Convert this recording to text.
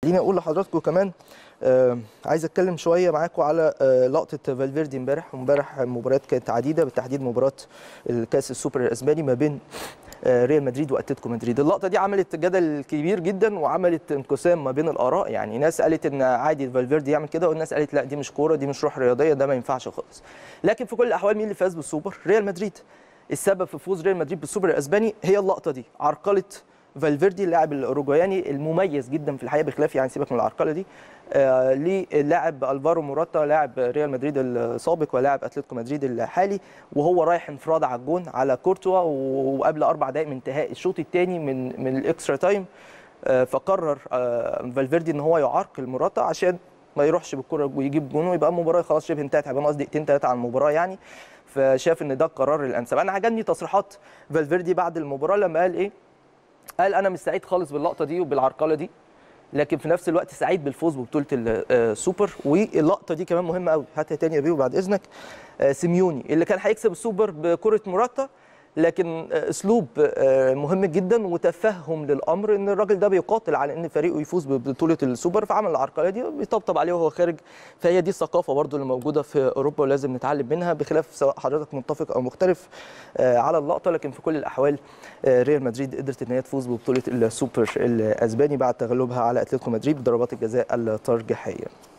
خليني اقول لحضراتكم كمان آه عايز اتكلم شويه معاكم على آه لقطه فالفيردي امبارح امبارح مباريات كانت عديده بالتحديد مباراه الكاس السوبر الاسباني ما بين آه ريال مدريد واتلتيكو مدريد اللقطه دي عملت جدل كبير جدا وعملت انقسام ما بين الاراء يعني ناس قالت ان عادي فالفيردي يعمل كده والناس قالت لا دي مش كوره دي مش روح رياضيه ده ما ينفعش خالص لكن في كل الاحوال مين اللي فاز بالسوبر ريال مدريد السبب في فوز ريال مدريد بالسوبر الاسباني هي اللقطه دي عرقله فالفيردي اللاعب الاوروجواياني المميز جدا في الحقيقه بخلاف يعني سيبك من العرقله دي آه للاعب الفارو موراتا لاعب ريال مدريد السابق ولاعب اتلتيكو مدريد الحالي وهو رايح انفراد على الجون على كورتوا وقبل اربع دقائق من انتهاء الشوط الثاني من من الاكسترا تايم آه فقرر آه فالفيردي ان هو يعرقل موراتا عشان ما يروحش بالكره ويجيب جون ويبقى المباراه خلاص شبه انتهت هيبقى ناقص دقيقتين ثلاثه على المباراه يعني فشاف ان ده القرار الانسب انا عجبني تصريحات فالفيردي بعد المباراه لما قال ايه قال انا مش سعيد خالص باللقطه دي وبالعرقله دي لكن في نفس الوقت سعيد بالفوز ببطوله السوبر واللقطه دي كمان مهمه قوي هاتها تاني يا بيبو بعد اذنك سيميوني اللي كان هيكسب السوبر بكره موراتا لكن اسلوب مهم جدا وتفهم للامر ان الراجل ده بيقاتل على ان فريقه يفوز ببطوله السوبر فعمل العرقله دي بيطبطب عليه وهو خارج فهي دي الثقافه برضو اللي موجوده في اوروبا ولازم نتعلم منها بخلاف سواء حضرتك متفق او مختلف على اللقطه لكن في كل الاحوال ريال مدريد قدرت ان هي تفوز ببطوله السوبر الاسباني بعد تغلبها على اتلتيكو مدريد بضربات الجزاء الترجيحيه